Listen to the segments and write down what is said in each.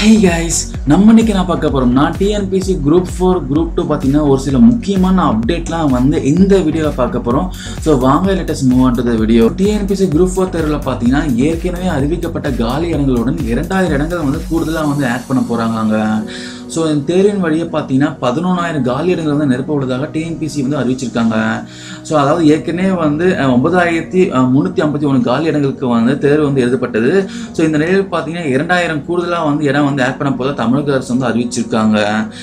hey guys நம்ம இன்னைக்கு நான் பார்க்க போறோம்னா TNPSC group four group two பார்த்தீங்கன்னா ஒரு சில முக்கியமான அப்டேட்லாம் வந்து இந்த வீடியோவில் பார்க்க போகிறோம் ஸோ வாங்க latest move on to the video TNPSC group four தேர்வில் பார்த்தீங்கன்னா ஏற்கனவே அறிவிக்கப்பட்ட காலி இடங்களுடன் இரண்டாயிரம் இடங்கள் வந்து கூடுதலாக வந்து ஆட் பண்ண போகிறாங்க ஸோ இந்த தேர்வின் வழியே பார்த்தீங்கன்னா பதினொன்றாயிரம் காலி இடங்கள் வந்து நிரப்ப உள்ளதாக டிஎன்பிசி வந்து அறிவிச்சிருக்காங்க ஸோ அதாவது ஏற்கனவே வந்து அஹ், ஒன்பதாயிரத்தி அஹ், முந்நூற்றி ஐம்பத்தி ஒன்று காலி இடங்களுக்கு வந்து தேர்வு வந்து எழுதப்பட்டது ஸோ இந்த நிலையில் பார்த்தீங்கன்னா இரண்டாயிரம் கூடுதலாக வந்து இடம் வந்து ஆட் பண்ண போத தமிழக அரசு வந்து அறிவிச்சிருக்காங்க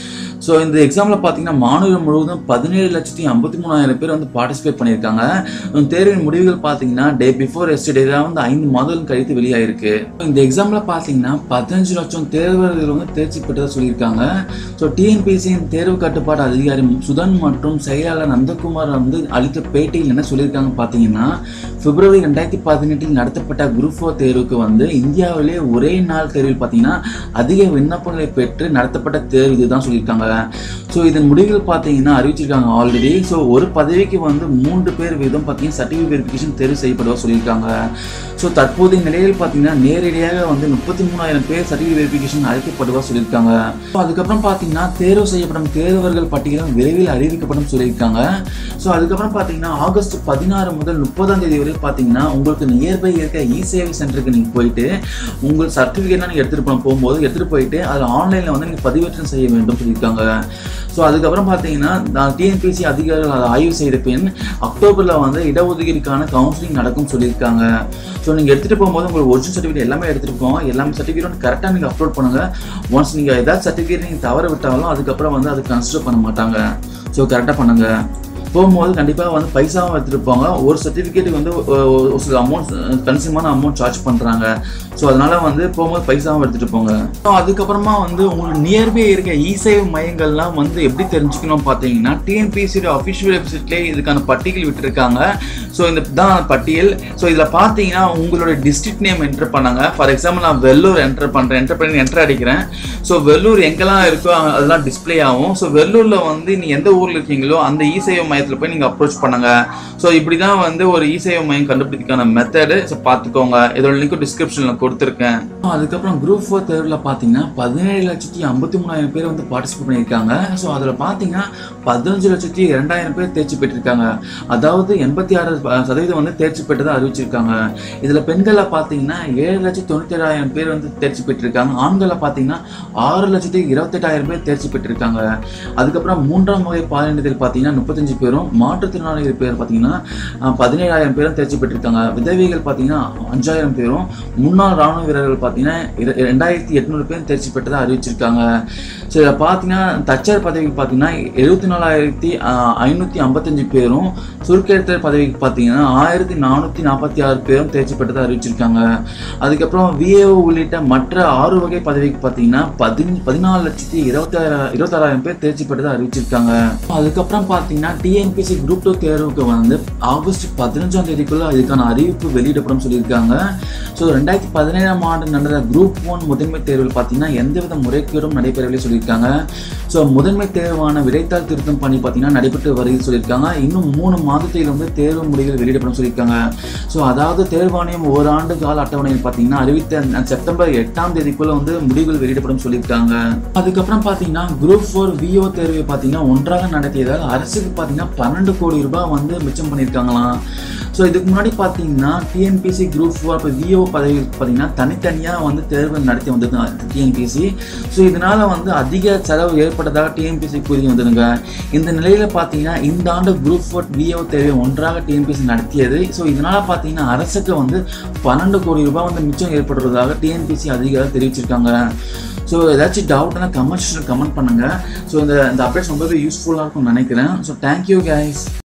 ஸோ இந்த எக்ஸாமில் பார்த்தீங்கன்னா மாநிலம் முழுவதும் பதினேழு லட்சத்தி ஐம்பத்தி மூணாயிரம் பேர் வந்து பார்ட்டிசிபேட் பண்ணியிருக்காங்க இந்த தேர்வின் முடிவுகள் பார்த்தீங்கன்னா டே பிஃபோர் எஸ்டே தான் வந்து ஐந்து மாதங்கள் கழித்து வெளியாயிருக்கு இந்த எக்ஸாமில் பார்த்தீங்கன்னா பதினஞ்சு லட்சம் தேர்வர்கள் வந்து தேர்ச்சி பெற்றதாக சொல்லியிருக்காங்க ஸோ டிஎன்பிசியின் தேர்வு கட்டுப்பாடு அதிகாரி சுதன் மற்றும் செயலாளர் நந்தகுமார் வந்து அளித்த பேட்டியில் என்ன சொல்லியிருக்காங்க பார்த்தீங்கன்னா பிப்ரவரி ரெண்டாயிரத்தி பதினெட்டில் நடத்தப்பட்ட குரூப் ஃபோர் தேர்வுக்கு வந்து இந்தியாவிலே ஒரே நாள் தேர்வில் பார்த்தீங்கன்னா அதிக விண்ணப்பங்களை பெற்று நடத்தப்பட்ட தேர்வு இதுதான் சொல்லியிருக்காங்க ஸோ இதன் முடிவுகள் பார்த்தீங்கன்னா அறிவிச்சிருக்காங்க ஆல்ரெடி ஸோ ஒரு பதவிக்கு வந்து மூன்று பேர் வீதம் பார்த்தீங்கன்னா சர்டிஃபிகேட் வெரிஃபிகேஷன் தேர்வு செய்யப்படுவதாக சொல்லியிருக்காங்க ஸோ தற்போதைய நிலையில் பார்த்தீங்கன்னா நேரடியாக வந்து முப்பத்தி மூணாயிரம் பேர் சர்டிஃபிகேட் வெரிஃபிகேஷன் அழைக்கப்படுவதாக சொல்லியிருக்காங்க ஸோ அதுக்கப்புறம் பார்த்தீங்கன்னா தேர்வு செய்யப்படும் தேர்வர்கள் பட்டியலும் விரைவில் அறிவிக்கப்படும் சொல்லியிருக்காங்க ஸோ அதுக்கப்புறம் பார்த்தீங்கன்னா ஆகஸ்ட் பதினாறு முதல் முப்பதாம் தேதி வரை பார்த்தீங்கன்னா உங்களுக்கு நியர்பை இருக்க இ சேவை சென்டருக்கு நீங்கள் போயிட்டு உங்கள் சர்டிஃபிகேட்லாம் நீங்கள் எடுத்துகிட்டு போன போகும்போது எடுத்துகிட்டு போயிட்டு அதில் ஆன்லைனில் வந்து நீங்கள் பதிவேற்றம் செய்ய வேண்டும் சொல்லியிருக்காங்க ஸோ அதுக்கப்புறம் பார்த்தீங்கன்னா நான் டிஎன்பிசி அதிகாரிகள் அதை ஆய்வு செய்த பின் அக்டோபரில் வந்து இடஒதுக்கீடுக்கான கவுன்சிலிங் நடக்கும் சொல்லியிருக்காங்க ஸோ நீங்கள் எடுத்துகிட்டு போகும்போது உங்களுக்கு ஒரிஜினல் சர்டிஃபிகேட் எல்லாமே எடுத்துகிட்டு போங்க எல்லாமே சர்டிஃபிகேட் வந்து கரெக்டாக நீங்கள் அப்லோட் பண்ணுங்கள் ஒன்ஸ் நீங்கள் ஏதாவது சர்டிஃபிகேட் நீங்கள் தவற விட்டாலும் அதுக்கப்புறம் வந்து அதை கன்சிடர் பண்ண மாட்டாங்க ஸோ கரெக்டாக பண்ணுங்கள் போகும்போது கண்டிப்பாக வந்து பைசாவும் எடுத்துகிட்டு போங்க ஒரு சர்டிஃபிகேட்டுக்கு வந்து ஒ- ஒ- ஒரு சில அமௌண்ட் கன்சியூமான அமௌண்ட் சார்ஜ் பண்ணுறாங்க ஸோ அதனால வந்து போகும்போது பைசாவும் எடுத்துகிட்டு போங்க ஸோ அதுக்கப்புறமா வந்து உங்களுக்கு நியர்பை இருக்க இ சேவை மையங்கள்லாம் வந்து எப்படி தெரிஞ்சுக்கணும் பார்த்தீங்கன்னா டிஎன்பிசியோட அஃபிஷியல் வெப்சைட்லேயே இதுக்கான பட்டியல் விட்டுருக்காங்க ஸோ இந்த தான் பட்டியல் ஸோ இதில் பார்த்தீங்கன்னா உங்களோட டிஸ்ட்ரிக்ட் நேம் என்டர் பண்ணாங்க ஃபார் எக்ஸாம்பிள் நான் வெள்ளூர் என்டர் பண்ணுறேன் என்டர் பண்ணி என்டர் அடிக்கிறேன் ஸோ வெள்ளூர் எங்கெல்லாம் இருக்கோ அங்க அதெல்லாம் டிஸ்ப்ளே ஆகும் ஸோ வெள்ளூரில் வந்து நீ எந்த ஊரில் இருக்கீங்களோ அந்த இ சேவை மையத்தில் போய் நீங்கள் அப்ரோச் பண்ணுங்க ஸோ இப்படி தான் வந்து ஒரு இ சேவை மையம் கண்டுபிடிக்கான மெத்தடு ஸோ பார்த்துக்கோங்க இதோட லிங்க் டிஸ்கிரிப்ஷனில் கொடுத்துருக்கேன் அதுக்கப்புறம் குரூப் ஃபோர் தேர்வில் பார்த்தீங்கன்னா பதினேழு லட்சத்தி ஐம்பத்தி மூணாயிரம் பேர் வந்து பார்ட்டிசிபேட் பண்ணியிருக்காங்க ஸோ அதில் பார்த்தீங்கன்னா பதினஞ்சு லட்சத்தி இரண்டாயிரம் பேர் தேர்ச்சி பெற்றிருக்காங்க அதாவது எண்பத்தி ஆறு சதவீதம் வந்து தேர்ச்சி பெற்றதாக அறிவிச்சிருக்காங்க இதில் பெண்களை பார்த்தீங்கன்னா ஏழு லட்சத்தி தொண்ணூத்தி ஏழாயிரம் பேர் வந்து தேர்ச்சி பெற்றிருக்காங்க ஆண்களை பார்த்தீங்கன்னா ஆறு லட்சத்தி இருபத்தெட்டாயிரம் பேர் தேர்ச்சி பெற்றிருக்காங்க அதுக்கப்புறம் மூன்றாம் வகை பாலினத்தில் பார்த்தீங்கன்னா முப்பத்தஞ்சு பேரும் மாற்றுத்திறனாளிகள் பேர் பார்த்தீங்கன்னா அஹ், பதினேழாயிரம் பேரும் தேர்ச்சி பெற்றிருக்காங்க விதவைகள் பார்த்தீங்கன்னா அஞ்சாயிரம் பேரும் முன்னாள் ராணுவ வீரர்கள் பார்த்தீங்கன்னா இர- ரெண்டாயிரத்தி எட்நூறு பேர் தேர்ச்சி பெற்றதாக அறிவிச்சிருக்காங்க ஸோ இதில் பார்த்தீங்கன்னா தச்சர் பதவிக்கு பார்த்தீங்கன்னா எழுபத்தி நாலாயிரத்தி ஐநூற்றி ஐம்பத்தஞ்சு பேரும் சுருக்கெழுத்தர் பதவிக்கு பார்த்தீங்கன்னா ஆயிரத்தி நானூற்றி நாற்பத்தி ஆறு பேரும் தேர்ச்சி பெற்றதாக அறிவிச்சிருக்காங்க அதுக்கப்புறம் விஏஓ உள்ளிட்ட மற்ற ஆறு வகை பதவிக்கு பார்த்தீங்கன்னா பதின பதினாலு லட்சத்தி இருபத்தாயிரம் இருபத்தாறாயிரம் பேர் தேர்ச்சி பெற்றதாக அறிவிச்சிருக்காங்க அதுக்கப்புறம் பார்த்தீங்கன்னா டிஎன்பிசி குரூப் டூ தேர்வுக்கு வந்து ஆகஸ்ட் பதினஞ்சாம் தேதிக்குள்ள இதுக்கான அறிவிப்பு வெளியிடப்படும் சொல்லியிருக்காங்க ஸோ ரெண்டாயிரத்தி பதினேழாம் ஆண்டு நடந்த குரூப் ஒன் முதன்மை தேர்வில் பார்த்தீங்கன்னா எந்தவித முறைகேடும் நடைபெறவில்லை சொல்லியிருக்காங்க ஸோ முதன்மை தேர்வான விடைத்தாள் திருத்தம் பணி பார்த்தீங்கன்னா நடைபெற்று வருகிறது சொல்லியிருக்காங்க இன்னும் மூணு மாதத்தில் வந்து தேர்வு முடிவுகள் வெளியிடப்படும் சொல்லியிருக்காங்க ஸோ அதாவது தேர்வாணையம் ஓராண்டு கால அட்டவணையில் பார்த்தீங்கன்னா அறிவித்த அந்த செப்டம்பர் எட்டாம் தேதிக்குள்ள வந்து முடிவுகள் வெளியிடப்படும் சொல்லியிருக்காங்க அதுக்கப்புறம் பார்த்தீங்கன்னா குரூப் ஃபோர் விஓ தேர்வை பார்த்தீங்கன்னா ஒன்றாக நடத்தியதால் அரசுக்கு பார்த்தீங்கன்னா பன்னெண்டு கோடி ரூபாய் வந்து மிச்சம் பண்ணியிருக்காங்களாம் ஸோ இதுக்கு முன்னாடி பார்த்தீங்கன்னா டிஎன்பிசி குரூப் ஃபோர் அப்போ விஓ பதவிகளுக்கு பார்த்தீங்கன்னா தனித்தனியாக வந்து தேர்வு நடத்தி வந்தது டிஎன்பிசி ஸோ இதனால வந்து அதிக செலவு ஏற்பட்டதாக டிஎன்பிசி கூறி வந்ததுங்க இந்த நிலையில் பார்த்தீங்கன்னா இந்த ஆண்டு குரூப் ஃபோர் விஓ தேர்வை ஒன்றாக டிஎன்பிசி நடத்தியது ஸோ இதனால பார்த்தீங்கன்னா அரசுக்கு வந்து பன்னெண்டு கோடி ரூபாய் வந்து மிச்சம் ஏற்படுறதாக டிஎன்பிசி அதிகாரி தெரிவிச்சிருக்காங்க ஸோ ஏதாச்சும் டவுட்னா கமெண்ட் கமெண்ட் பண்ணுங்க ஸோ இந்த இந்த அப்டேட்ஸ் ரொம்பவே யூஸ்ஃபுல்லாக இருக்கும்னு நினைக்கிறேன் ஸோ தேங்க்யூ கைஸ்